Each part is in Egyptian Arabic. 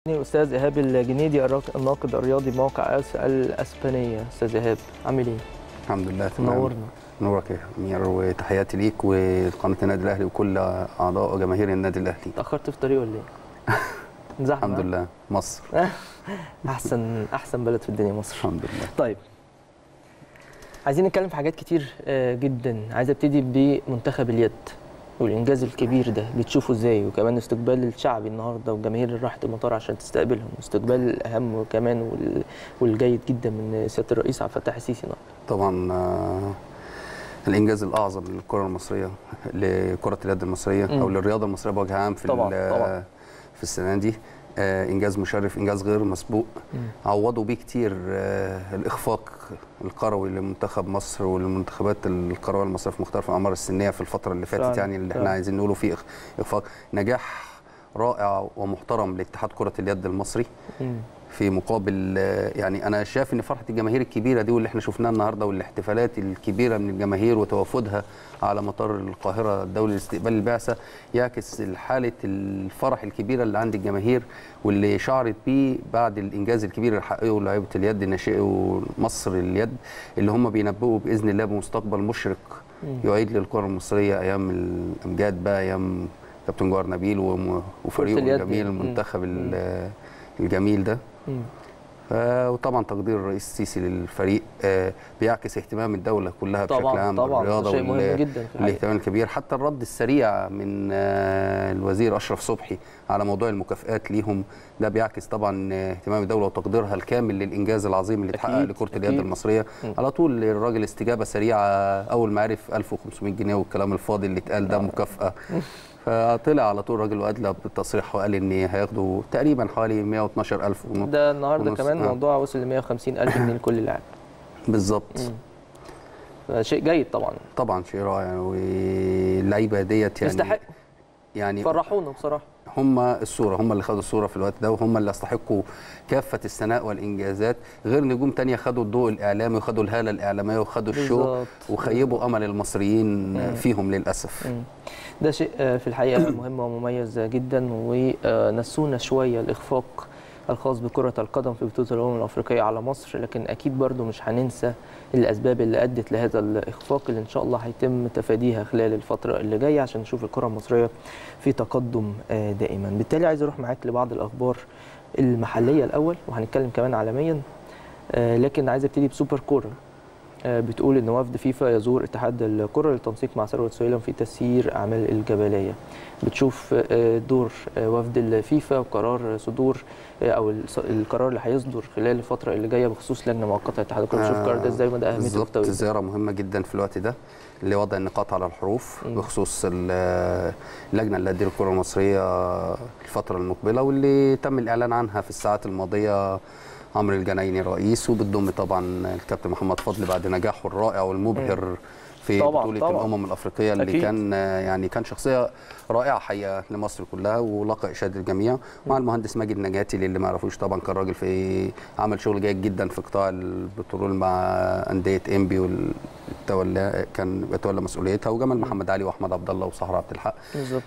استاذ ايهاب الجنيدي الراق- الناقد الرياضي بموقع اس الاسبانيه استاذ ايهاب عامل ايه الحمد لله تمام نورنا نورك يا امير وتحياتي ليك وقناه النادي الاهلي وكل اعضاء وجماهير النادي الاهلي اتاخرت في الطريق ولا ايه زحمه الحمد لله مصر احسن احسن بلد في الدنيا مصر الحمد لله طيب عايزين نتكلم في حاجات كتير آه، جدا عايز ابتدي بمنتخب اليد والانجاز الكبير ده بتشوفه ازاي وكمان استقبال الشعبي النهارده والجماهير اللي راحت المطار عشان تستقبلهم واستقبال الاهم كمان وال- والجيد جدا من سياده الرئيس عبد الفتاح السيسي النهارده طبعا آه، الانجاز الاعظم للكره المصريه لكره اليد المصريه مم. او للرياضه المصريه بوجه عام في طبعاً، ال- طبعاً. في السنه دي آه، انجاز مشرف انجاز غير مسبوق عوضوا بيه كتير آه، الاخفاق القروي لمنتخب مصر وللمنتخبات القرويه المصريه في مختلف الاعمار السنيه في الفتره اللي فاتت فعلاً، يعني اللي احنا فعلاً. عايزين نقوله فيه إخ- اخفاق نجاح رائع ومحترم لاتحاد كره اليد المصري مم. في مقابل آه، يعني انا شايف ان فرحه الجماهير الكبيره دي واللي احنا شفناها النهارده والاحتفالات الكبيره من الجماهير وتوافدها على مطار القاهره الدولي لاستقبال البعثه يعكس حاله الفرح الكبيره اللي عند الجماهير واللي شعرت بيه بعد الانجاز الكبير اللي حققه لعيبه اليد ناشئو مصر اليد اللي هم بينبؤوا باذن الله بمستقبل مشرق مم. يعيد للكره المصريه ايام الامجاد بقى ايام كابتن جوهر نبيل وم- وفريقه اليد. الجميل مم. المنتخب مم. ال- الجميل ده مم. ف- وطبعا تقدير الرئيس السيسي للفريق آه، بيعكس اهتمام الدوله كلها بشكل طبعا عام طبعا ده بالرياضه شيء مهم وال- جدا في الحقيقه الاهتمام الكبير حتى الرد السريع من آه، الوزير اشرف صبحي على موضوع المكافئات ليهم ده بيعكس طبعا آه، اهتمام الدوله وتقديرها الكامل للانجاز العظيم اللي اتحقق أكيد، لكره أكيد. اليد المصريه م. على طول الراجل استجابه سريعه اول ما عرف 1500 جنيه والكلام الفاضي اللي اتقال ده مكافاه فطلع على طول الراجل وادلى بالتصريح وقال ان هياخدوا تقريبا حوالي 112000 ونص ده النهارده ونص. كمان آه. موضوع وصل ل 150 الف جنيه لكل لاعب بالظبط مم. شيء جيد طبعا طبعا شيء رائع واللعيبه ديت يعني يستحق يعني فرحونا بصراحه هم الصوره هم اللي خدوا الصوره في الوقت ده وهم اللي يستحقوا كافه الثناء والانجازات غير نجوم تانية خدوا الضوء الاعلامي وخدوا الهاله الاعلاميه وخدوا الشو بالظبط. وخيبوا امل المصريين مم. فيهم للاسف مم. ده شيء آه، في الحقيقه مهم ومميز جدا ونسونا شويه الاخفاق الخاص بكرة القدم في بطولة الأمم الأفريقية على مصر لكن أكيد برضو مش هننسى الأسباب اللي أدت لهذا الإخفاق اللي إن شاء الله هيتم تفاديها خلال الفترة اللي جاية عشان نشوف الكرة المصرية في تقدم آه، دائما بالتالي عايز أروح معاك لبعض الأخبار المحلية الأول وهنتكلم كمان عالميا آه، لكن عايز ابتدي بسوبر كوره آه، بتقول ان وفد فيفا يزور اتحاد الكره للتنسيق مع ثروت سويلم في تسيير اعمال الجبليه بتشوف آه، دور آه، وفد الفيفا وقرار صدور آه، او الص- القرار اللي هيصدر خلال الفتره اللي جايه بخصوص لجنه مؤقته اتحاد الكره بتشوف القرار ده ازاي ومدى اهميته في بالظبط التوقيت ده؟ زياره مهمه جدا في الوقت ده لوضع النقاط على الحروف مم. بخصوص ال- اللجنه اللي هتدير الكره المصريه الفتره المقبله واللي تم الاعلان عنها في الساعات الماضيه عمرو الجنايني رئيس وبتضم طبعا الكابتن محمد فضل بعد نجاحه الرائع والمبهر في طبعاً، بطوله طبعاً. الامم الافريقيه اللي أكيد. كان آه، يعني كان شخصيه رائعه حقيقه لمصر كلها ولقى اشاده الجميع مع المهندس ماجد نجاتي اللي ما يعرفوش طبعا كان راجل في عمل شغل جيد جدا في قطاع البترول مع انديه انبي والتولى كان بيتولى مسؤوليتها وجمال محمد علي واحمد عبد الله وصهر عبد الحق بالظبط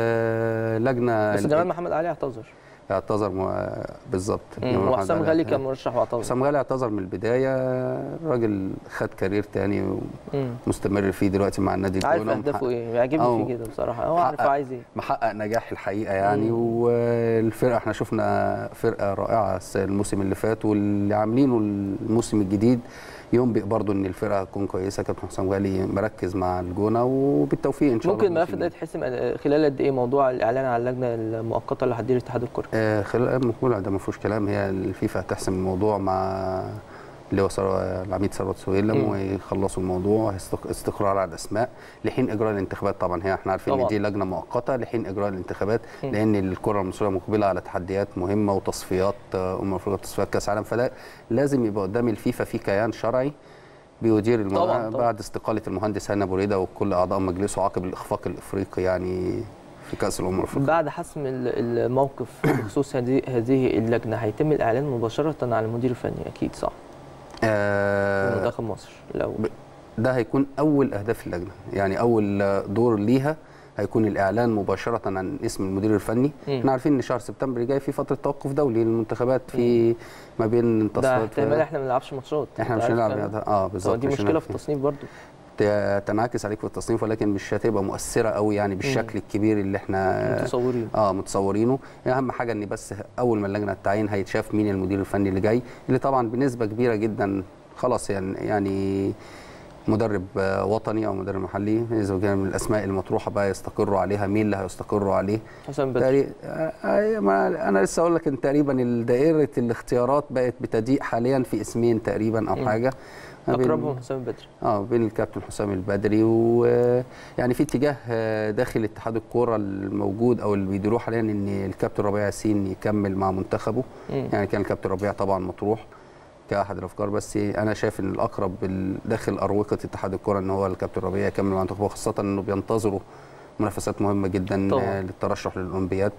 آه لجنه بس جمال محمد علي اعتذر اعتذر م- بالظبط مم. جمال محمد وحسام علي. غالي كان مرشح واعتذر حسام غالي اعتذر من البدايه راجل خد كارير تاني مم. ومستمر فيه دلوقتي مع النادي عارف الجونه اهدافه ومحقق- ايه بيعجبني أو فيه كده بصراحه هو عارف حقق- هو عايز ايه محقق نجاح الحقيقه يعني مم. والفرقه احنا شفنا فرقه رائعه الس- الموسم اللي فات واللي عاملينه الموسم الجديد ينبئ برضو ان الفرقه تكون كويسه كابتن حسام غالي مركز مع الجونه وبالتوفيق ان شاء الله ممكن الملف ده يتحسم خلال قد ايه موضوع الاعلان عن اللجنه المؤقته اللي هتدير اتحاد الكره آه، خلال الايام المقبله ده ما فيهوش كلام هي الفيفا هتحسم الموضوع مع اللي هو ثرو- العميد ثروت سويلم مم. ويخلصوا الموضوع استق- استقرار على الاسماء لحين اجراء الانتخابات طبعا هي احنا عارفين طبعاً. ان دي لجنه مؤقته لحين اجراء الانتخابات مم. لان الكره المصريه مقبله على تحديات مهمه وتصفيات آه، امم افريقيا تصفيات كاس عالم فده لازم يبقى قدام الفيفا في كيان شرعي بيدير الموضوع طبعاً، طبعاً. بعد استقاله المهندس هاني ابو ريده وكل اعضاء مجلسه عقب الاخفاق الافريقي يعني في كاس الامم الافريقيه بعد حسم ال- الموقف بخصوص هذه هذه اللجنه هيتم الاعلان مباشره على المدير الفني اكيد صح آه منتخب مصر لو ب- ده هيكون اول اهداف اللجنه يعني اول دور ليها هيكون الاعلان مباشره عن اسم المدير الفني مم. احنا عارفين ان شهر سبتمبر جاي في فتره توقف دولي للمنتخبات في ما بين ده تصفيات احتمال احنا ما نلعبش ماتشات احنا أنت مش عارف هنلعب الكلام ده؟ اه طب بالظبط دي مش مشكله هنلعب في فيه. التصنيف برضو ت- تنعكس عليك في التصنيف ولكن مش هتبقى مؤثره قوي يعني بالشكل الكبير اللي احنا متصورين اه متصورينه اهم حاجه ان بس اول ما اللجنه التعيين هيتشاف مين المدير الفني اللي جاي اللي طبعا بنسبه كبيره جدا خلاص يعني يعني مدرب آه، وطني او مدرب محلي اذا كان من الاسماء المطروحه بقى يستقروا عليها مين اللي هيستقروا عليه حسام بدري تقري... آه، آه، ما انا لسه اقول لك ان تقريبا دائره الاختيارات بقت بتضيق حاليا في اسمين تقريبا او مم. حاجه ما بين- اقربهم حسام بدري اه بين الكابتن حسام البدري ويعني في اتجاه آه، داخل اتحاد الكوره الموجود او اللي بيديروه حاليا ان الكابتن ربيع ياسين يكمل مع منتخبه مم. يعني كان الكابتن ربيع طبعا مطروح كاحد الافكار بس انا شايف ان الاقرب بال- داخل اروقه اتحاد الكوره ان هو الكابتن ربيع يكمل مع منتخبه خاصه انه بينتظروا منافسات مهمه جدا طبعاً. آه، للترشح للاولمبياد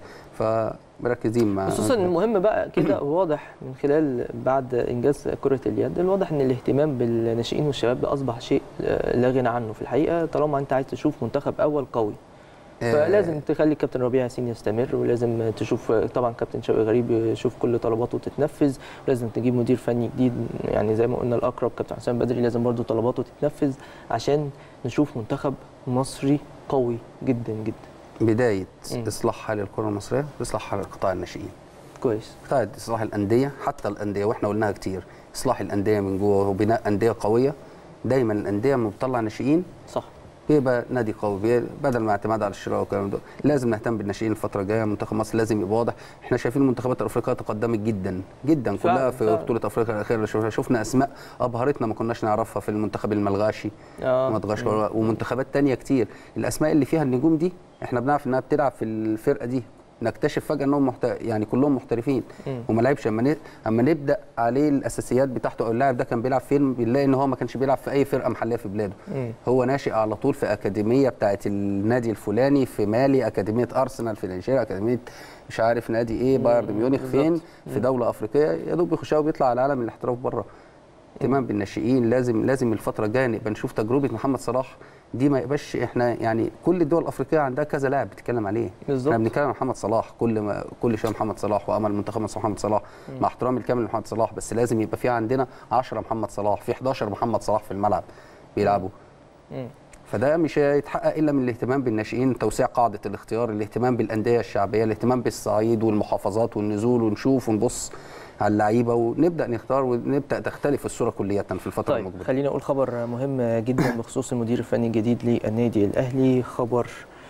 فمركزين مع خصوصا المهم بقى كده واضح من خلال بعد انجاز كره اليد الواضح ان الاهتمام بالناشئين والشباب ده اصبح شيء آه، لا غنى عنه في الحقيقه طالما انت عايز تشوف منتخب اول قوي آه، فلازم تخلي الكابتن ربيع ياسين يستمر ولازم تشوف طبعا كابتن شوقي غريب يشوف كل طلباته تتنفذ ولازم تجيب مدير فني جديد يعني زي ما قلنا الاقرب كابتن حسام بدري لازم برضو طلباته تتنفذ عشان نشوف منتخب مصري قوي جدا جدا بدايه مم. اصلاح حال الكره المصريه اصلاح حال قطاع الناشئين كويس قطاع اصلاح الانديه حتى الانديه واحنا قلناها كتير اصلاح الانديه من جوه وبناء انديه قويه دايما الانديه لما بتطلع ناشئين صح بيبقى نادي قوي بي- بدل ما اعتماد على الشراء والكلام ده لازم نهتم بالناشئين الفتره الجايه منتخب مصر لازم يبقى واضح احنا شايفين المنتخبات الافريقيه تقدمت جدا جدا فعلا، كلها في فعلا. بطوله افريقيا الاخيره اللي شفنا شفنا اسماء ابهرتنا ما كناش نعرفها في المنتخب الملغاشي اه مدغشقر ومنتخبات تانية كتير الاسماء اللي فيها النجوم دي احنا بنعرف انها بتلعب في الفرقه دي نكتشف فجاه انهم محت... يعني كلهم محترفين مم. وما لعبش اما ن... اما نبدا عليه الاساسيات بتاعته او اللاعب ده كان بيلعب فين بنلاقي ان هو ما كانش بيلعب في اي فرقه محليه في بلاده مم. هو ناشئ على طول في اكاديميه بتاعه النادي الفلاني في مالي اكاديميه ارسنال في نيجيريا اكاديميه مش عارف نادي ايه بايرن ميونخ فين بالظبط. في دوله افريقيه يا دوب يخشها وبيطلع على عالم الاحتراف بره اهتمام بالناشئين لازم لازم الفتره الجايه نبقى نشوف تجربه محمد صلاح دي ما يبقاش احنا يعني كل الدول الافريقيه عندها كذا لاعب بتتكلم عليه بالظبط. احنا بنتكلم عن محمد صلاح كل ما كل شويه محمد صلاح وامل منتخب مصر محمد صلاح مع احترامي الكامل لمحمد صلاح بس لازم يبقى في عندنا 10 محمد صلاح في 11 محمد صلاح في الملعب بيلعبوا مم. فده مش هيتحقق الا من الاهتمام بالناشئين توسيع قاعده الاختيار الاهتمام بالانديه الشعبيه الاهتمام بالصعيد والمحافظات والنزول ونشوف ونبص على اللعيبه ونبدا نختار ونبدا تختلف الصوره كليا في الفتره طيب المقبله خلينا اقول خبر مهم جدا بخصوص المدير الفني الجديد للنادي الاهلي خبر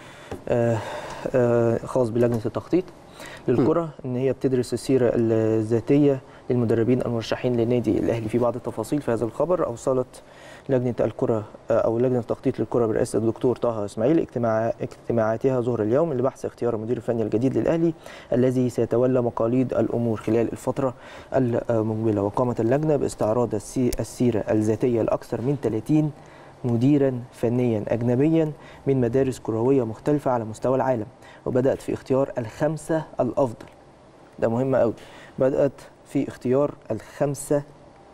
آه آه خاص بلجنه التخطيط للكره ان هي بتدرس السيره الذاتيه للمدربين المرشحين للنادي الاهلي في بعض التفاصيل في هذا الخبر اوصلت لجنه الكره آه، او لجنه التخطيط للكره برئاسه الدكتور طه اسماعيل اجتماع اجتماعاتها ظهر اليوم لبحث اختيار المدير الفني الجديد للاهلي الذي سيتولى مقاليد الامور خلال الفتره المقبله وقامت اللجنه باستعراض السي- السيره الذاتيه لاكثر من 30 مديرا فنيا اجنبيا من مدارس كرويه مختلفه على مستوى العالم وبدات في اختيار الخمسه الافضل ده مهم قوي بدات في اختيار الخمسه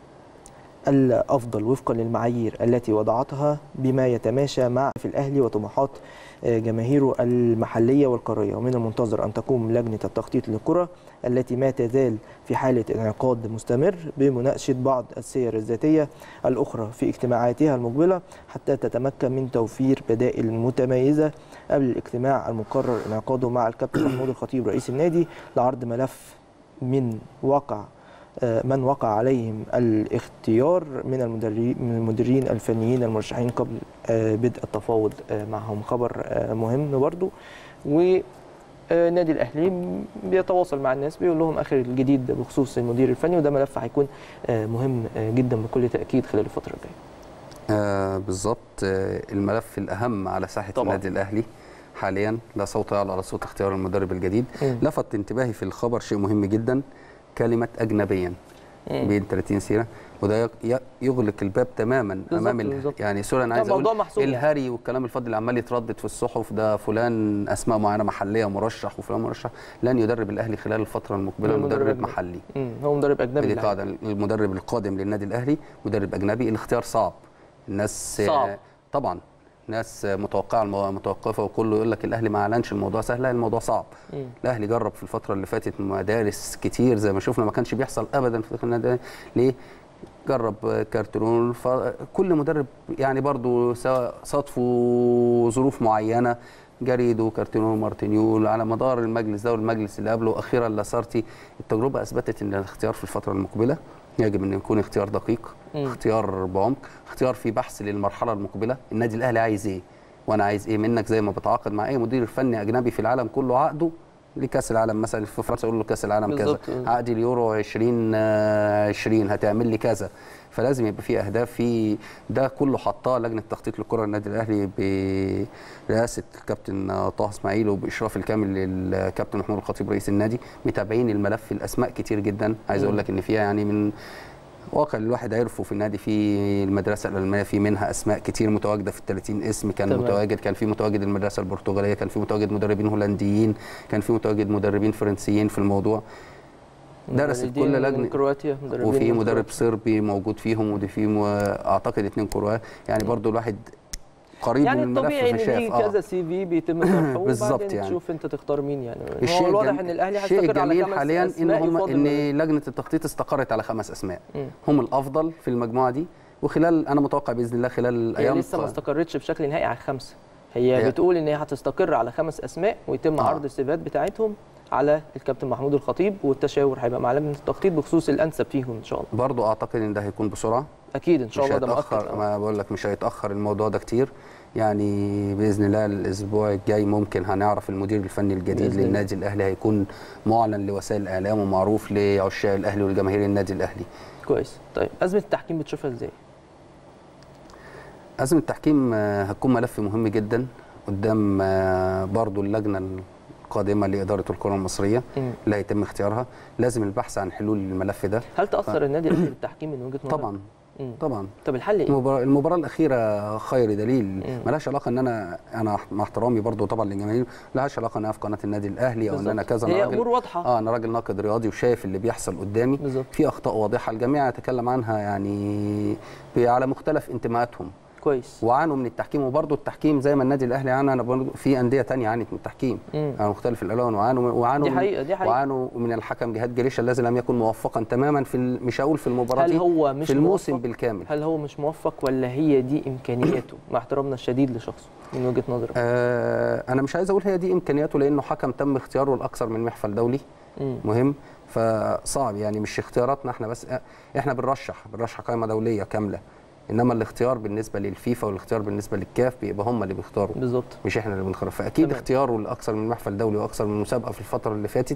الافضل وفقا للمعايير التي وضعتها بما يتماشى مع في الاهلي وطموحات آه، جماهيره المحليه والقاريه ومن المنتظر ان تقوم لجنه التخطيط للكره التي ما تزال في حاله انعقاد مستمر بمناقشه بعض السير الذاتيه الاخرى في اجتماعاتها المقبله حتى تتمكن من توفير بدائل متميزه قبل الاجتماع المقرر انعقاده مع الكابتن محمود الخطيب رئيس النادي لعرض ملف من واقع آه، من وقع عليهم الاختيار من المدربين من المديرين الفنيين المرشحين قبل آه، بدء التفاوض آه، معهم خبر آه، مهم برضو والنادي الاهلي بيتواصل مع الناس بيقول لهم اخر الجديد بخصوص المدير الفني وده ملف هيكون آه، مهم آه، جدا بكل تاكيد خلال الفتره الجايه آه بالظبط آه الملف الاهم على ساحه طبعاً. النادي الاهلي حاليا لا صوت يعلو على صوت اختيار المدرب الجديد مم. لفت انتباهي في الخبر شيء مهم جدا كلمه اجنبيا مم. بين 30 سيره وده ي- ي- يغلق الباب تماما بالظبط، امام ال... بالظبط. يعني سوري انا لا، عايز اقول موضوع محسوم يعني. الهري والكلام الفاضي اللي عمال يتردد في الصحف ده فلان اسماء معينه محليه مرشح وفلان مرشح لن يدرب الاهلي خلال الفتره المقبله مدرب مدرب أجنبي. محلي مم. هو مدرب اجنبي دي اللي قاعده المدرب القادم للنادي الاهلي مدرب اجنبي الاختيار صعب الناس صعب. طبعا ناس متوقعه المو- متوقفه وكله يقول لك الاهلي ما اعلنش الموضوع سهل لا الموضوع صعب مم. الاهلي جرب في الفتره اللي فاتت مدارس كتير زي ما شفنا ما كانش بيحصل ابدا في النادي الأهلي. ليه جرب كارترون فكل مدرب يعني برضو سواء صادفوا ظروف معينه جريدو كارتينو مارتينيول على مدار المجلس ده والمجلس اللي قبله اخيرا لاسارتي التجربه اثبتت ان الاختيار في الفتره المقبله يجب ان يكون اختيار دقيق مم. اختيار بعمق اختيار في بحث للمرحله المقبله النادي الاهلي عايز ايه وانا عايز ايه منك زي ما بتعاقد مع اي مدير فني اجنبي في العالم كله عقده لكاس العالم مثلا في فرنسا يقول له كاس العالم كذا بالظبط. عقد اليورو 2020 هتعمل لي كذا فلازم يبقى في اهداف في ده كله حطاه لجنه تخطيط للكره النادي الاهلي برئاسه الكابتن طه اسماعيل وباشراف الكامل للكابتن محمود الخطيب رئيس النادي متابعين الملف الاسماء كتير جدا عايز اقول لك ان فيها يعني من واقع اللي الواحد عرفه في النادي في المدرسه الالمانيه في منها اسماء كتير متواجده في ال 30 اسم كان تمام. متواجد كان في متواجد المدرسه البرتغاليه كان في متواجد مدربين هولنديين كان في متواجد مدربين فرنسيين في الموضوع درست مدربين كل من لجنه كرواتيا مدربين وفي من مدرب كرواتيا. صربي موجود فيهم ودي في م- اعتقد اثنين كروات يعني برضو الواحد قريب يعني من الطبيعي الملف ان فشاف ليه كذا سي في بيتم طرحه بالظبط وبعدين يعني. تشوف انت تختار مين يعني الشيء هو الواضح الجم- ان الاهلي الشيء هيستقر على الجميل خمس حاليا ان أسماء هم يفاضل ان من- لجنه التخطيط استقرت على خمس اسماء مم. هم الافضل في المجموعه دي وخلال انا متوقع باذن الله خلال هي ايام لسه ما ق- استقرتش بشكل نهائي على خمسه هي, هي- بتقول ان هي هتستقر على خمس اسماء ويتم آه. عرض السيفات بتاعتهم على الكابتن محمود الخطيب والتشاور هيبقى مع لجنه التخطيط بخصوص الانسب فيهم ان شاء الله برضو اعتقد ان ده هيكون بسرعه اكيد ان شاء مش الله ده هيتاخر مؤكد آه. ما بقول لك مش هيتاخر الموضوع ده كتير يعني باذن الله الاسبوع الجاي ممكن هنعرف المدير الفني الجديد بإذن الله. للنادي الاهلي هيكون معلن لوسائل الاعلام ومعروف لعشاق الاهلي والجماهير النادي الاهلي كويس طيب ازمه التحكيم بتشوفها ازاي؟ أزمة التحكيم آه، هتكون ملف مهم جدا قدام آه، برضو اللجنة القادمة لإدارة الكرة المصرية مم. اللي هيتم اختيارها لازم البحث عن حلول للملف ده هل تاثر النادي الاهلي بالتحكيم من وجهه نظرك؟ طبعا مم. طبعا طب الحل ايه؟ المباراة, المباراة الأخيرة خير دليل مم. ملهاش علاقة إن أنا أنا مع احترامي برضو طبعا للجماهير ملهاش علاقة إن أنا في قناة النادي الأهلي أو إن أنا بالظبط. كذا هي أنا راجل امور واضحه اه انا راجل ناقد رياضي وشايف اللي بيحصل قدامي بالظبط. في اخطاء واضحه الجميع يتكلم عنها يعني ب- على مختلف انتماءاتهم كويس وعانوا من التحكيم وبرضه التحكيم زي ما النادي الاهلي عانى انا برضه في انديه تانية عانت من التحكيم مم. على مختلف الالوان وعانوا وعانوا دي حقيقة- دي حقيقة. وعانوا من الحكم جهاد جريشه الذي لم يكن موفقا تماما في ال- مش هقول في المباراه هل دي هو مش في الموسم موفق؟ بالكامل هل هو مش موفق ولا هي دي امكانياته مع احترامنا الشديد لشخصه من وجهه نظرك؟ آه انا مش عايز اقول هي دي امكانياته لانه حكم تم اختياره لاكثر من محفل دولي مم. مهم فصعب يعني مش اختياراتنا احنا بس احنا بنرشح بنرشح قائمه دوليه كامله انما الاختيار بالنسبه للفيفا والاختيار بالنسبه للكاف بيبقى هم اللي بيختاروا بالظبط مش احنا اللي بنختار فاكيد تمام. اختياره لاكثر من محفل دولي واكثر من مسابقه في الفتره اللي فاتت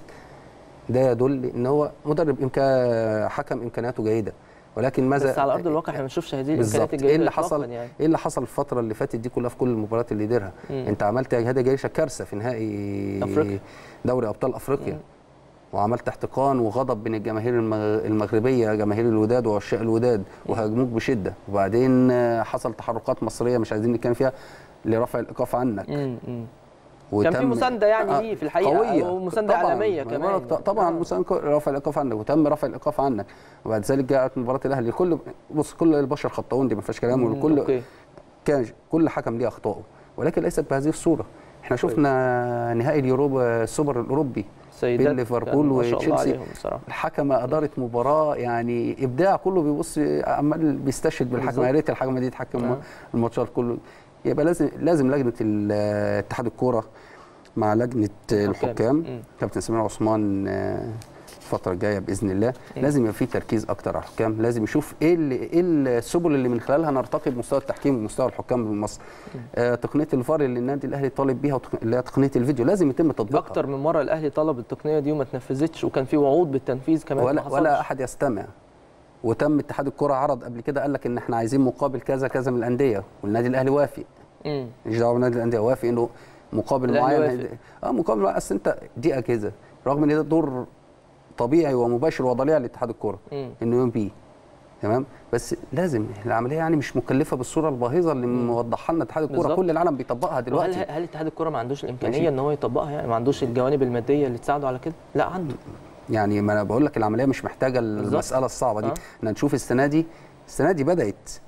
ده يدل ان هو مدرب إمكا حكم امكانياته جيده ولكن ماذا بس على ارض الواقع احنا ما بنشوفش هذه بالظبط الامكانيات الجيده ايه اللي إطلاقاً حصل يعني. ايه اللي حصل الفتره اللي فاتت دي كلها في كل المباريات اللي ديرها مم. انت عملت يا جهاد جيشه كارثه في نهائي أفريقيا. دوري ابطال افريقيا مم. وعملت احتقان وغضب بين الجماهير المغ- المغربيه جماهير الوداد وعشاق الوداد وهاجموك بشده وبعدين آه، حصل تحركات مصريه مش عايزين نتكلم فيها لرفع الايقاف عنك مم. مم. كان في وتم- مسانده يعني آه، ليه في الحقيقه قوية. ومسانده طبعاً. اعلاميه ما كمان بقولك ط- طبعا آه. مسانده رفع الايقاف عنك وتم رفع الايقاف عنك وبعد ذلك جاءت مباراه الاهلي كل بص كل البشر خطاؤون دي ما فيهاش كلام مم. والكل أوكي. كان كل حكم ليه اخطائه ولكن ليست بهذه الصوره احنا شفنا نهائي اليوروب السوبر الاوروبي سيدات بين ليفربول كان ما شاء الله وتشيلسي. عليهم بصراحه الحكمه ادارت مباراه يعني ابداع كله بيبص عمال بيستشهد بالحكمه بالظبط. يا ريت الحكمه دي تحكم آه. الماتشات كله يبقى لازم لازم لجنه ال- اتحاد الكوره مع لجنه الحكام مم. كابتن سمير عثمان آه، الفتره الجايه باذن الله لازم يبقى في تركيز اكتر على الحكام لازم يشوف ايه اللي ايه السبل اللي من خلالها نرتقي بمستوى التحكيم ومستوى الحكام في مصر آه تقنيه الفار اللي النادي الاهلي طالب بيها وتق- اللي هي تقنيه الفيديو لازم يتم تطبيقها اكتر من مره الاهلي طلب التقنيه دي وما اتنفذتش وكان في وعود بالتنفيذ كمان ما ولا حصلش. ولا احد يستمع وتم اتحاد الكره عرض قبل كده قال لك ان احنا عايزين مقابل كذا كذا من الانديه والنادي الاهلي وافق مم. مش دعوه بالنادي الانديه وافق انه مقابل الأهلي معين وافق. اه مقابل معين اصل انت دي اجهزه رغم ان ده دور طبيعي ومباشر وضليع لاتحاد الكره مم. انه يقوم بيه تمام بس لازم العمليه يعني مش مكلفه بالصوره الباهظه اللي موضحها لنا اتحاد الكوره بالظبط. كل العالم بيطبقها وهل دلوقتي هل اتحاد الكره ما عندوش الامكانيه ماشي. ان هو يطبقها يعني ما عندوش الجوانب الماديه اللي تساعده على كده لا عنده يعني ما انا بقول لك العمليه مش محتاجه المساله الصعبه دي آه. احنا نشوف السنه دي السنه دي بدات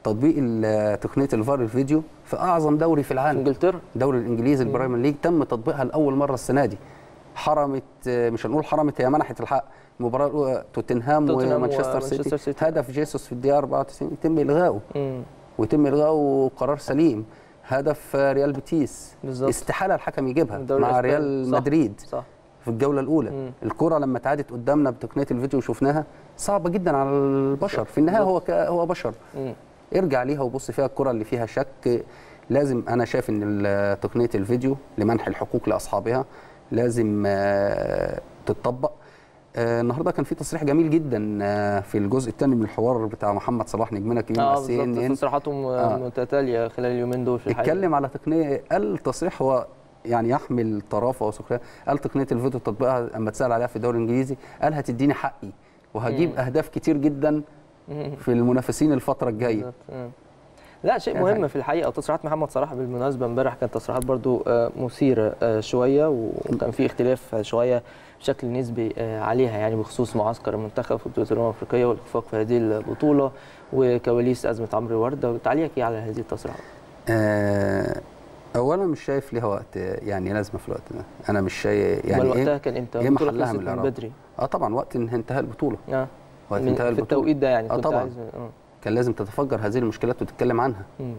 تطبيق ال- تقنيه الفار الفيديو في اعظم دوري في في العالم انجلترا الدوري الانجليزي البرايمر ليج تم تطبيقها لاول مره السنه دي حرمت مش هنقول حرمت هي منحت الحق المباراه الاولى توتنهام توتنهام ومانشستر ومانشستر سيتي سيتي. هدف جيسوس في الدقيقه 94 يتم الغائه مم. ويتم الغائه قرار سليم هدف ريال بيتيس بالظبط. استحاله الحكم يجيبها الدوري مع الإسباني. ريال صح. مدريد صح في الجوله الاولى مم. الكره لما اتعادت قدامنا بتقنيه الفيديو وشفناها صعبه جدا على البشر في النهايه هو ك... هو بشر مم. ارجع ليها وبص فيها الكره اللي فيها شك لازم انا شايف ان ال- تقنيه الفيديو لمنح الحقوق لاصحابها لازم آه، تتطبق آه، النهارده كان في تصريح جميل جدا آه، في الجزء الثاني من الحوار بتاع محمد صلاح نجمنا الكبير مع اه سي ان بالظبط ان تصريحاتهم آه. متتاليه خلال اليومين دول في الحقيقه اتكلم على تقنيه قال التصريح هو يعني يحمل طرافه وسخريه قال تقنيه الفيديو تطبيقها اما اتسال عليها في الدوري الانجليزي قال هتديني حقي وهجيب مم. اهداف كتير جدا مم. في المنافسين الفتره الجايه بالظبط. مم. لا شيء يعني مهم حاجة. في الحقيقه وتصريحات محمد صلاح بالمناسبه امبارح كانت تصريحات برضو آه، مثيره آه، شويه وكان في اختلاف شويه بشكل نسبي آه، عليها يعني بخصوص معسكر المنتخب في بطوله الامم الافريقيه والاخفاق في هذه البطوله وكواليس ازمه عمرو ورده تعليقك ايه على هذه التصريحات؟ آه، اولا مش شايف ليها وقت يعني لازمه في الوقت ده انا مش شايف يعني يعني وقتها ايه كان امتى؟ إيه البطولة محلها خلصت من من الإعراب؟ بدري اه طبعا وقت ان انتهى البطوله اه وقت من انتهى في البطوله التوقيت ده يعني آه كنت طبعاً. عايز اه كان لازم تتفجر هذه المشكلات وتتكلم عنها مم.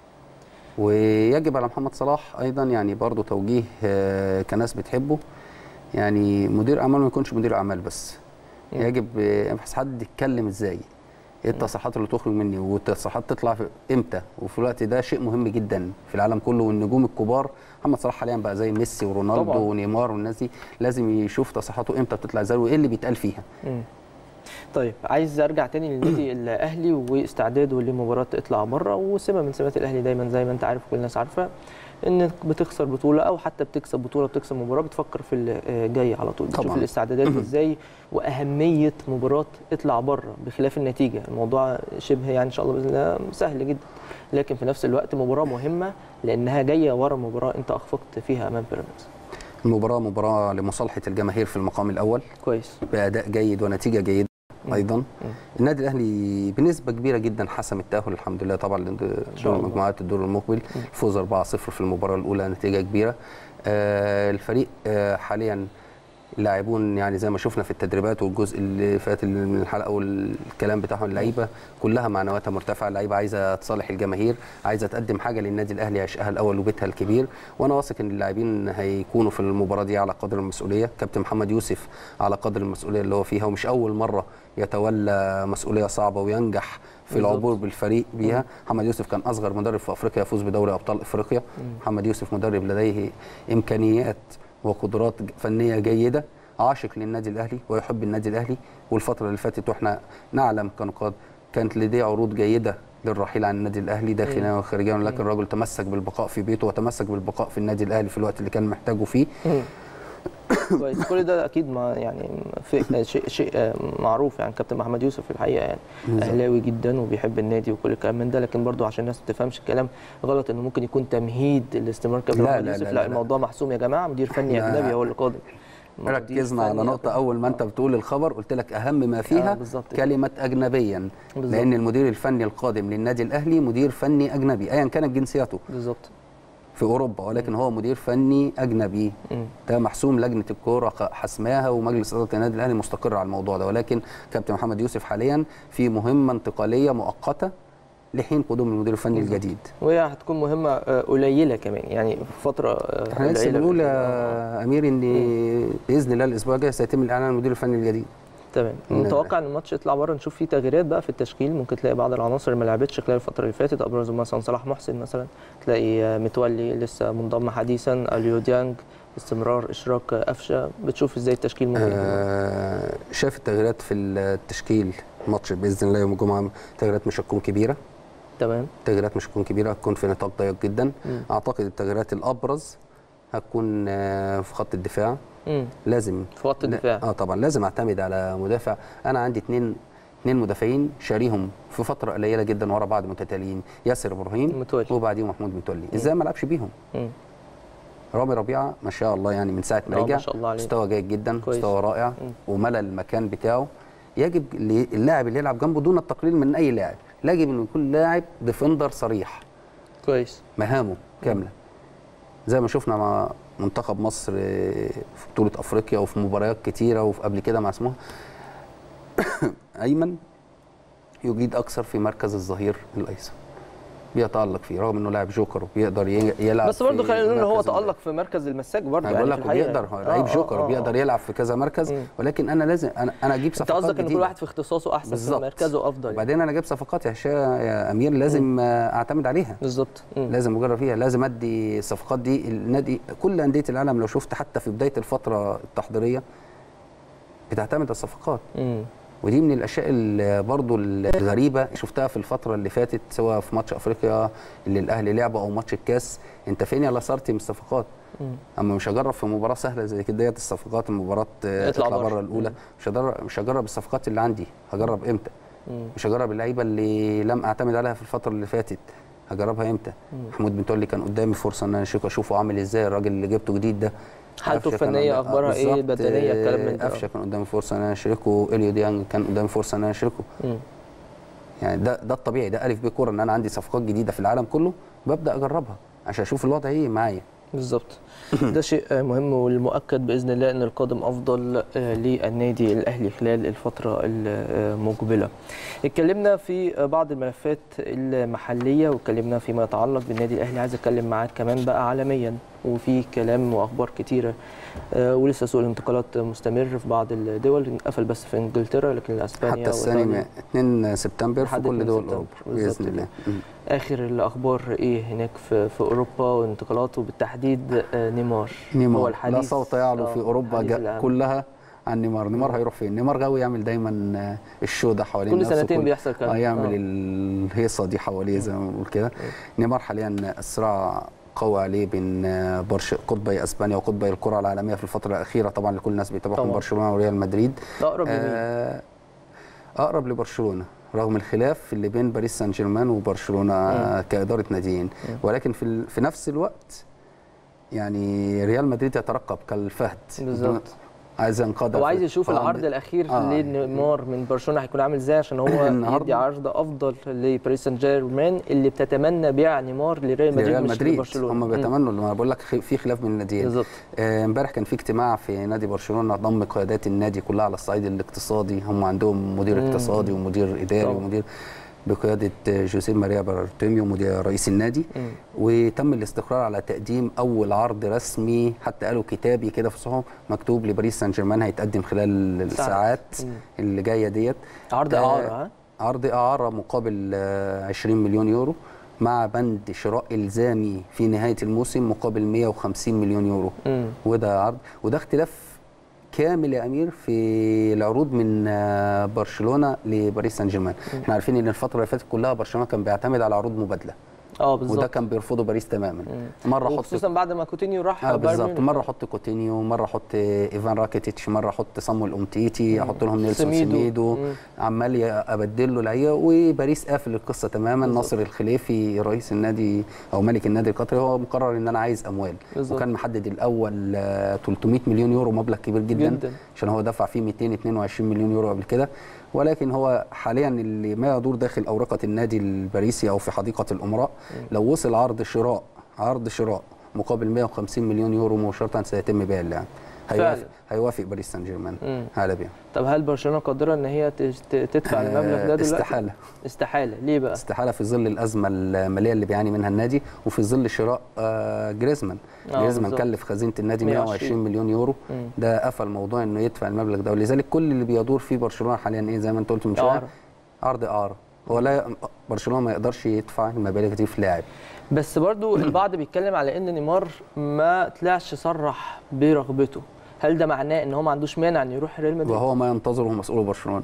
ويجب على محمد صلاح ايضا يعني برضه توجيه آه، كناس بتحبه يعني مدير اعمال ما يكونش مدير اعمال بس مم. يجب آه، يبحث حد يتكلم ازاي ايه التصريحات اللي تخرج مني والتصريحات تطلع في امتى وفي الوقت ده شيء مهم جدا في العالم كله والنجوم الكبار محمد صلاح حاليا بقى زي ميسي ورونالدو طبعاً. ونيمار والناس دي لازم يشوف تصريحاته امتى بتطلع ازاي وايه اللي بيتقال فيها مم. طيب عايز ارجع تاني للنادي الاهلي واستعداده لمباراه اطلع بره وسمه من سمات الاهلي دايما زي ما انت عارف كل الناس عارفه انك بتخسر بطوله او حتى بتكسب بطوله بتكسب مباراه بتفكر في اللي جاي على طول بتشوف طبعاً. الاستعدادات ازاي واهميه مباراه اطلع بره بخلاف النتيجه الموضوع شبه يعني ان شاء الله باذن الله سهل جدا لكن في نفس الوقت مباراه مهمه لانها جايه ورا مباراه انت اخفقت فيها امام بيراميدز المباراه مباراه لمصالحه الجماهير في المقام الاول كويس باداء جيد ونتيجه جيده مم. ايضا النادي الاهلي بنسبه كبيره جدا حسم التاهل الحمد لله طبعا لدور شاء الله. المجموعات الدور المقبل الفوز 4-0 في المباراه الاولى نتيجه كبيره آه الفريق آه حاليا اللاعبون يعني زي ما شفنا في التدريبات والجزء اللي فات اللي من الحلقه والكلام بتاعهم اللعيبه كلها معنوياتها مرتفعه اللعيبه عايزه تصالح الجماهير عايزه تقدم حاجه للنادي الاهلي عشقها الاول وبيتها الكبير وانا واثق ان اللاعبين هيكونوا في المباراه دي على قدر المسؤوليه كابتن محمد يوسف على قدر المسؤوليه اللي هو فيها ومش اول مره يتولى مسؤوليه صعبه وينجح في بالظبط. العبور بالفريق بيها محمد يوسف كان اصغر مدرب في افريقيا يفوز بدوري ابطال افريقيا محمد يوسف مدرب لديه امكانيات وقدرات فنيه جيده عاشق للنادي الاهلي ويحب النادي الاهلي والفتره اللي فاتت واحنا نعلم كنقاد كانت لديه عروض جيده للرحيل عن النادي الاهلي داخليا وخارجيا لكن الرجل تمسك بالبقاء في بيته وتمسك بالبقاء في النادي الاهلي في الوقت اللي كان محتاجه فيه كويس كل ده اكيد ما يعني في شيء شيء آه، معروف يعني كابتن محمد يوسف في الحقيقه يعني بالظبط. اهلاوي جدا وبيحب النادي وكل الكلام من ده لكن برضو عشان الناس ما تفهمش الكلام غلط انه ممكن يكون تمهيد لاستمرار كابتن لا، محمد لا، يوسف لا، لا, لا. الموضوع محسوم يا جماعه مدير فني لا. اجنبي هو اللي قادم مدير ركزنا على فني نقطة أجنبي. أول ما أنت بتقول الخبر قلت لك أهم ما فيها آه، بالظبط كده. كلمة أجنبيا بالظبط. لأن المدير الفني القادم للنادي الأهلي مدير فني أجنبي أيا كانت جنسيته بالظبط في أوروبا ولكن هو مدير فني أجنبي مم. ده محسوم لجنة الكورة ق- حسماها ومجلس إدارة النادي الأهلي مستقر على الموضوع ده ولكن كابتن محمد يوسف حاليا في مهمة انتقالية مؤقتة لحين قدوم المدير الفني الجديد وهي هتكون مهمه آه، قليله كمان يعني فتره آه، احنا لسه قليلة بنقول جداً. يا امير ان باذن الله الاسبوع الجاي سيتم الاعلان عن المدير الفني الجديد تمام نعم. متوقع ان الماتش يطلع بره نشوف فيه تغييرات بقى في التشكيل ممكن تلاقي بعض العناصر اللي ما لعبتش خلال الفتره اللي فاتت ابرزهم مثلا صلاح محسن مثلا تلاقي آه، متولي لسه منضم حديثا اليو ديانج استمرار اشراك آه، قفشه بتشوف ازاي التشكيل ممكن يكون. آه شاف التغييرات في التشكيل ماتش باذن الله يوم الجمعه تغييرات مش هتكون كبيره تمام التغييرات مش هتكون كبيره هتكون في نطاق ضيق جدا مم. اعتقد التغييرات الابرز هتكون آه، في خط الدفاع مم. لازم في خط الدفاع اه طبعا لازم اعتمد على مدافع انا عندي اثنين اثنين مدافعين شاريهم في فتره قليله جدا ورا بعض متتاليين ياسر ابراهيم متولي. وبعديهم محمود متولي ازاي ما لعبش بيهم مم. رامي ربيعه ما شاء الله يعني من ساعه ما آه، ما رجع شاء الله عليه. مستوى جيد جدا كويس. مستوى رائع مم. وملى المكان بتاعه يجب ل- اللاعب اللي يلعب جنبه دون التقليل من اي لاعب يجب انه يكون لاعب ديفندر صريح كويس مهامه كامله زي ما شفنا مع منتخب مصر في بطوله افريقيا وفي مباريات كتيره وفي قبل كده مع سموحه ايمن يجيد اكثر في مركز الظهير الايسر بيتالق فيه رغم انه لاعب جوكر وبيقدر ي- يلعب بس برضه في خلينا نقول ان هو مركز تالق في مركز المساك برضه انا بقول لك في الحقيقة. بيقدر هو آه، لعيب آه، جوكر آه، بيقدر آه. يلعب في كذا مركز مم. ولكن انا لازم انا انا اجيب انت صفقات قصدك ان كل جديدة. واحد في اختصاصه احسن في بالظبط. مركزه افضل يعني. وبعدين انا جايب صفقات يا هشام يا امير لازم آه، اعتمد عليها بالظبط مم. لازم اجرب فيها لازم ادي الصفقات دي النادي كل انديه العالم لو شفت حتى في بدايه الفتره التحضيريه بتعتمد على الصفقات مم. ودي من الاشياء اللي برضو الغريبه شفتها في الفتره اللي فاتت سواء في ماتش افريقيا اللي الاهلي لعبه او ماتش الكاس انت فين يا لاسارتي من الصفقات مم. اما مش هجرب في مباراه سهله زي كده ديت الصفقات المباراه آه، اطلع اطلع بره. بره الاولى مم. مش هجرب مش هجرب الصفقات اللي عندي هجرب امتى مم. مش هجرب اللعيبه اللي لم اعتمد عليها في الفتره اللي فاتت هجربها امتى محمود بن تولي كان قدامي فرصه ان انا اشوف اشوفه عامل ازاي الراجل اللي جبته جديد ده حالته قفشة كان الفنيه قدام- اخبارها آه، ايه بالظبط، البدنيه الكلام من آه، ده قفشه كان قدامي فرصه ان انا اشاركه اليو ديانج كان قدامي فرصه ان انا اشاركه مم. يعني ده ده الطبيعي ده الف ب كوره ان انا عندي صفقات جديده في العالم كله ببدا اجربها عشان اشوف الوضع ايه معايا بالظبط ده شيء مهم والمؤكد باذن الله ان القادم افضل آه، للنادي الاهلي خلال الفتره المقبله. اتكلمنا في بعض الملفات المحليه واتكلمنا فيما يتعلق بالنادي الاهلي عايز اتكلم معاك كمان بقى عالميا وفي كلام واخبار كتيره آه، ولسه سوق الانتقالات مستمر في بعض الدول قفل بس في انجلترا لكن اسبانيا حتى الثاني وإيطاليا. 2 سبتمبر في لحد كل 2 دول سبتمبر. اوروبا بالظبط باذن الله كده. مم. اخر الاخبار ايه هناك في, في اوروبا وانتقالاته بالتحديد آه، نيمار هو نيمار لا الحديث صوت يعلو آه، في اوروبا الحديث جا الأهم. كلها عن نيمار نيمار هيروح فين نيمار غاوي يعمل دايما آه، الشو ده حوالين كل نفسه سنتين بيحصل كده. اه يعمل آه. الهيصه دي حواليه زي ما بنقول كده نيمار حاليا الصراع قوي عليه بين آه، برش قطبي اسبانيا وقطبي الكره العالميه في الفتره الاخيره طبعا لكل الناس بيتابعهم طبعاً. برشلونه وريال مدريد ده اقرب لمين؟ آه، اقرب لبرشلونه رغم الخلاف اللي بين باريس سان جيرمان وبرشلونه آه، كاداره ناديين ولكن في ال- في نفس الوقت يعني ريال مدريد يترقب كالفهد بالظبط. عايز ينقض هو عايز يشوف العرض الاخير آه. لنيمار من برشلونه هيكون عامل ازاي عشان هو النهاردة- يدي عرض افضل لباريس سان جيرمان اللي بتتمنى بيع نيمار لريال مدريد ريال مش مدريد لبرشلونه هم مم. بيتمنوا لما بقول لك خ- في خلاف بين الناديين بالظبط آه، امبارح كان في اجتماع في نادي برشلونه ضم قيادات النادي كلها على الصعيد الاقتصادي هم عندهم مدير مم. اقتصادي ومدير اداري طبعا. ومدير بقياده آه، جوزيه ماريا بارتيميو مدير رئيس النادي مم. وتم الاستقرار على تقديم اول عرض رسمي حتى قالوا كتابي كده في الصحف مكتوب لباريس سان جيرمان هيتقدم خلال الساعات مم. اللي جايه ديت عرض آه، اعاره ها عرض اعاره مقابل آه، 20 مليون يورو مع بند شراء الزامي في نهايه الموسم مقابل 150 مليون يورو مم. وده عرض وده اختلاف كامل يا امير في العروض من آه، برشلونه لباريس سان جيرمان احنا عارفين ان الفتره اللي فاتت كلها برشلونه كان بيعتمد على عروض مبادله اه بالظبط وده كان بيرفضه باريس تماما مره احط وخصوصا بعد ما كوتينيو راح آه بايرن بالظبط ميونخ. مره احط كوتينيو مره احط ايفان راكيتيتش مره احط صامويل اومتيتي احط لهم نيلسون سميدو. سميدو مم. عمال ي- ابدل له لعيبه وباريس قافل القصه تماما بالظبط. ناصر الخليفي رئيس النادي او ملك النادي القطري هو مقرر ان انا عايز اموال بالظبط. وكان محدد الاول آه، 300 مليون يورو مبلغ كبير جدا, جداً. عشان هو دفع فيه 222 مليون يورو قبل كده ولكن هو حاليا اللي ما يدور داخل اورقه النادي الباريسي او في حديقه الامراء لو وصل عرض شراء عرض شراء مقابل 150 مليون يورو مباشره سيتم بيع اللاعب هيوافق فعلاً. هيوافق باريس سان جيرمان مم. على بيع طب هل برشلونه قادره ان هي تش- ت- تدفع المبلغ ده آه، دلوقتي؟ استحاله استحاله ليه بقى؟ استحاله في ظل الازمه الماليه اللي بيعاني منها النادي وفي ظل شراء آه، جريزمان آه، جريزمان بالظبط. كلف خزينه النادي 120 120 مليون يورو مم. ده قفل موضوع انه يدفع المبلغ ده ولذلك كل اللي بيدور فيه برشلونه حاليا ايه زي ما انت قلت من شويه إعارة. عرض اعاره هو لا برشلونه ما يقدرش يدفع المبالغ دي في لاعب بس برضو البعض بيتكلم على ان نيمار ما طلعش صرح برغبته هل ده معناه ان هو ما عندوش مانع ان يروح ريال مدريد وهو ما ينتظره مسؤول برشلونه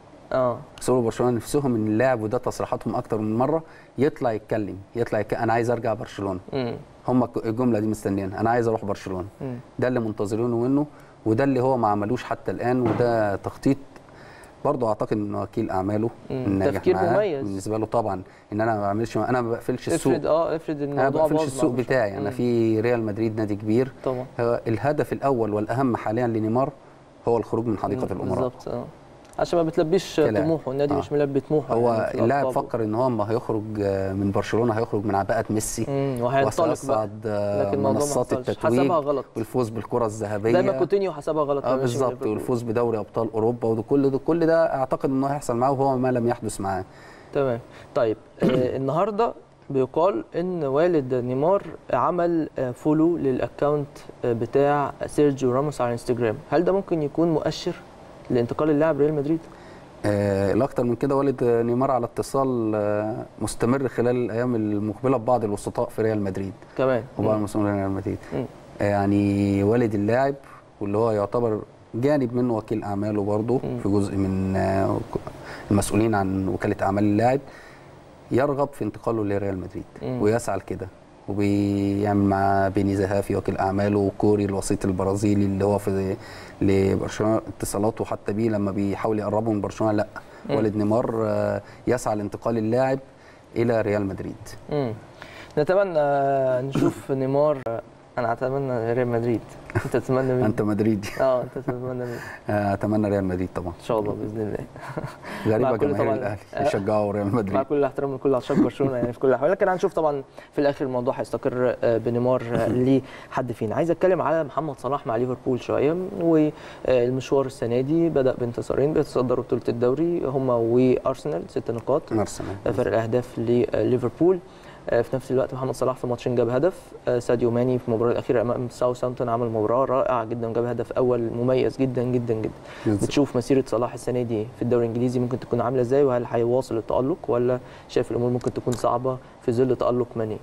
اه مسؤول برشلونه نفسهم ان اللاعب وده تصريحاتهم اكتر من مره يطلع يتكلم يطلع يتكلم انا عايز ارجع برشلونه امم هم الجمله دي مستنيين انا عايز اروح برشلونه مم. ده اللي منتظرينه منه وده اللي هو ما عملوش حتى الان وده تخطيط برضه اعتقد ان وكيل اعماله مم. الناجح تفكير معاه مميز. بالنسبه له طبعا ان انا ما بعملش انا ما بقفلش السوق افرض اه افرض انا ما الموضوع بقفلش باظ السوق مع بتاعي برشلونة. انا مم. في ريال مدريد نادي كبير طبعا هو الهدف الاول والاهم حاليا لنيمار هو الخروج من حديقه مم. الامراء بالظبط اه عشان ما بتلبيش كلاعب. طموحه النادي آه. مش ملبي طموحه هو يعني في اللاعب الألقاب. فكر ان هو ما هيخرج آه، من برشلونه هيخرج من عباءه ميسي مم، وهينطلق بقى وسيصعد آه، لكن الموضوع ما منصات حصلش. التتويج حسبها غلط والفوز بالكره الذهبيه زي ما كوتينيو حسبها غلط اه لما مشي من بالظبط ليفربول. والفوز بدوري ابطال اوروبا وده كل ده كل ده اعتقد انه هيحصل معاه وهو ما لم يحدث معاه تمام طيب آه النهارده بيقال ان والد نيمار عمل آه فولو للاكونت آه بتاع سيرجيو راموس على انستجرام هل ده ممكن يكون مؤشر لانتقال اللاعب ريال مدريد آه، الاكثر من كده والد نيمار على اتصال آه، مستمر خلال الايام المقبله ببعض الوسطاء في ريال مدريد كمان وبعض مم. المسؤولين ريال مدريد مم. آه، يعني والد اللاعب واللي هو يعتبر جانب منه وكيل اعماله برضه مم. في جزء من آه، المسؤولين عن وكاله اعمال اللاعب يرغب في انتقاله لريال مدريد مم. ويسعى لكده وبيعمل مع بيني زهافي وكيل اعماله وكوري الوسيط البرازيلي اللي هو في لبرشلونه اتصالاته حتى بيه لما بيحاول يقربه من برشلونه لا مم. والد نيمار آه، يسعى لانتقال اللاعب الى ريال مدريد مم. نتمنى آه، نشوف نيمار آه، انا اتمنى ريال مدريد انت تتمنى مين انت مدريدي اه انت تتمنى مين آه، اتمنى ريال مدريد طبعا ان شاء الله باذن الله غريبه مع كل جماهير طبعاً- الاهلي آه. يشجعوا ريال مع مدريد كل الاحترام لكل عشاق برشلونه يعني في كل الاحوال لكن هنشوف طبعا في الاخر الموضوع هيستقر آه، بنيمار آه، لحد فين عايز اتكلم على محمد صلاح مع ليفربول شويه والمشوار السنه دي بدا بانتصارين بيتصدروا بطوله الدوري هم وارسنال ست نقاط ارسنال فرق الاهداف لليفربول آه، في نفس الوقت محمد صلاح في ماتشين جاب هدف آه، ساديو ماني في المباراه الاخيره امام ساوثهامبتون عمل مباراه رائعه جدا وجاب هدف اول مميز جدا جدا جدا بتشوف مسيره صلاح السنه دي في الدوري الانجليزي ممكن تكون عامله ازاي وهل هيواصل التالق ولا شايف الامور ممكن تكون صعبه في ظل تالق ماني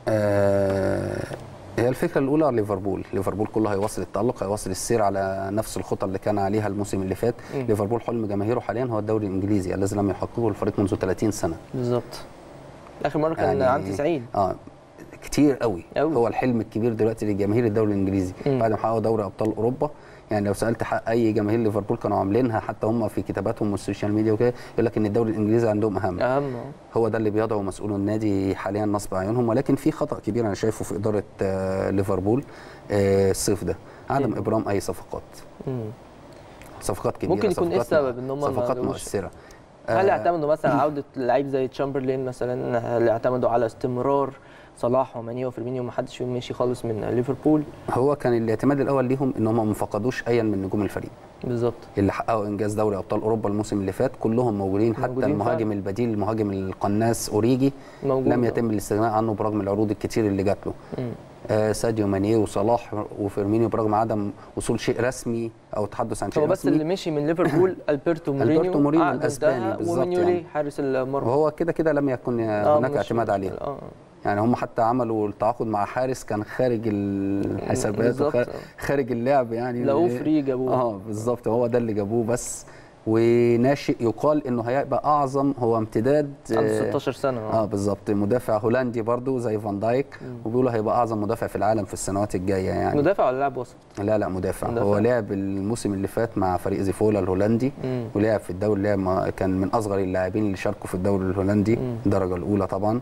آه، هي الفكره الاولى ليفربول ليفربول كله هيواصل التالق هيواصل السير على نفس الخطى اللي كان عليها الموسم اللي فات مم. ليفربول حلم جماهيره حاليا هو الدوري الانجليزي الذي لم يحققه الفريق منذ 30 سنه بالظبط اخر مره كان يعني- عام 90 اه كتير قوي. أوي. هو الحلم الكبير دلوقتي لجماهير الدوري الانجليزي مم. بعد ما حققوا دوري ابطال اوروبا يعني لو سالت حق اي جماهير ليفربول كانوا عاملينها حتى هم في كتاباتهم والسوشيال ميديا وكده يقول لك ان الدوري الانجليزي عندهم اهم اهم هو ده اللي بيضعه مسؤول النادي حاليا نصب اعينهم ولكن في خطا كبير انا شايفه في اداره آه، ليفربول آه، الصيف ده عدم إيه؟ ابرام اي صفقات مم. صفقات كبيره ممكن يكون إيه صفقات السبب إن هم ما صفقات جابوش؟ مؤثره هل آه، اعتمدوا مثلا على عوده لعيب زي تشامبرلين مثلا هل اعتمدوا على استمرار صلاح وماني وفيرمينيو ما حدش فيهم مشي خالص من ليفربول هو كان الاعتماد الاول ليهم ان هم ما فقدوش ايا من نجوم الفريق بالظبط اللي حققوا انجاز دوري ابطال اوروبا الموسم اللي فات كلهم موجودين حتى موجودين المهاجم فعلا. البديل المهاجم القناص اوريجي موجود لم يتم الاستغناء عنه برغم العروض الكتير اللي جات له مم. آه ساديو ماني وصلاح وفيرمينيو برغم عدم وصول شيء رسمي او تحدث عن شيء هو بس رسمي اللي مشي من ليفربول البرتو مورينيو ألبرتو مورينيو عقده الأسباني انتهى، بالظبط ومينيولي يعني. حارس المرمى وهو كده كده لم يكن آه، هناك مش- اعتماد عليه اه يعني هم حتى عملوا التعاقد مع حارس كان خارج الحسابات بالظبط. وخ- خارج اللعب يعني لقوه فري جابوه اه بالظبط هو ده اللي جابوه بس وناشئ يقال انه هيبقى اعظم هو امتداد عنده آه، 16 سنه اه بالظبط مدافع هولندي برضو زي فان دايك وبيقولوا هيبقى اعظم مدافع في العالم في السنوات الجايه يعني مدافع ولا لاعب وسط؟ لا لا مدافع, مدافع. هو لعب الموسم اللي فات مع فريق زيفولا الهولندي مم. ولعب في الدوري لعب مع- كان من اصغر اللاعبين اللي شاركوا في الدوري الهولندي مم. الدرجه الاولى طبعا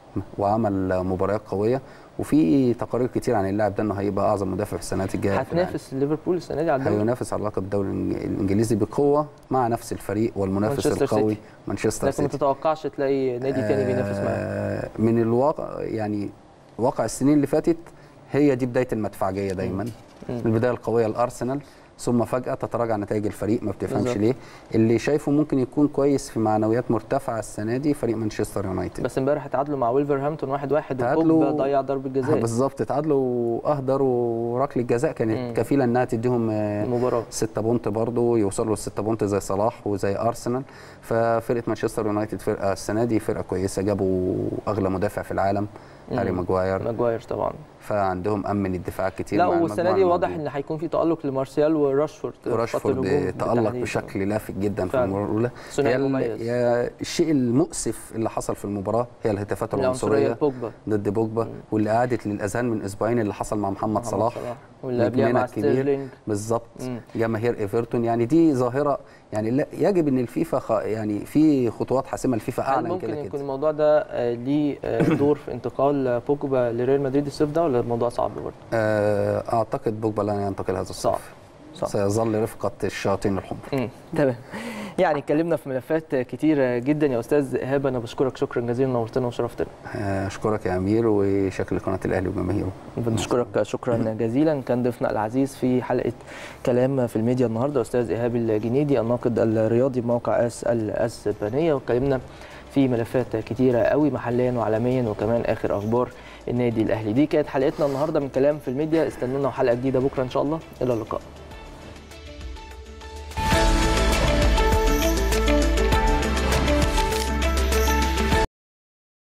وعمل مباريات قويه وفي تقارير كتير عن اللاعب ده انه هيبقى اعظم مدافع في السنوات الجايه في العالم. هتنافس ليفربول السنه دي على الدوري هينافس على لقب الدوري الإنج- الانجليزي بقوه مع نفس الفريق والمنافس مانشستر القوي سيتي. مانشستر لكن ما سيتي تتوقعش تلاقي نادي تاني بينافس معاه آه، من الواقع يعني واقع السنين اللي فاتت هي دي بدايه المدفعجيه دايما مم. البدايه القويه لارسنال ثم فجاه تتراجع نتائج الفريق ما بتفهمش بالظبط. ليه اللي شايفه ممكن يكون كويس في معنويات مرتفعه السنه دي فريق مانشستر يونايتد بس امبارح اتعادلوا مع ويلفرهامبتون 1-1 تعادلوا- وبوجبا ضيع ضربه جزاء بالظبط اتعادلوا اهدروا ركله جزاء كانت مم. كفيله انها تديهم آه، المباراه ستة بونت برضه يوصلوا للستة بونت زي صلاح وزي ارسنال ففرقه مانشستر يونايتد فرقه السنه دي فرقه كويسه جابوا اغلى مدافع في العالم هاري مم. ماجواير ماجواير طبعا فعندهم امن الدفاع كتير لا مع والسنه المجموعة دي واضح الموجودة. ان هيكون في تالق لمارسيال وراشفورد في خط وراشفورد الهجوم تألق بالتحديد. بشكل لافت جدا في فعلا. المباراه الاولى ثنائي هي ال- مميز. هي الشيء المؤسف اللي حصل في المباراه هي الهتافات العنصريه العنصريه لبوجبا ضد بوجبا واللي قعدت للاذهان من اسبوعين اللي حصل مع محمد محمد صلاح واللي قبلها نجمنا مع الكبير. ستيرلينج بالظبط مم. جماهير ايفرتون يعني دي ظاهره يعني لا يجب ان الفيفا خ... يعني في خطوات حاسمه الفيفا هل اعلن ممكن كده يكون كده الموضوع ده آه، ليه آه، دور في انتقال بوجبا لريال مدريد الصيف ده ولا الموضوع صعب برضه؟ آه، اعتقد بوجبا لن ينتقل هذا الصيف صعب صعب سيظل رفقه الشياطين الحمر امم تمام يعني اتكلمنا في ملفات كتيره جدا يا استاذ ايهاب انا بشكرك شكرا جزيلا نورتنا وشرفتنا اشكرك يا امير وشكل قناه الاهلي وجماهيره بنشكرك شكرا جزيلا كان ضيفنا العزيز في حلقه كلام في الميديا النهارده استاذ ايهاب الجنيدي الناقد الرياضي بموقع اس الاسبانيه واتكلمنا في ملفات كتيره قوي محليا وعالميا وكمان اخر اخبار النادي الاهلي دي كانت حلقتنا النهارده من كلام في الميديا استنونا حلقه جديده بكره ان شاء الله الى اللقاء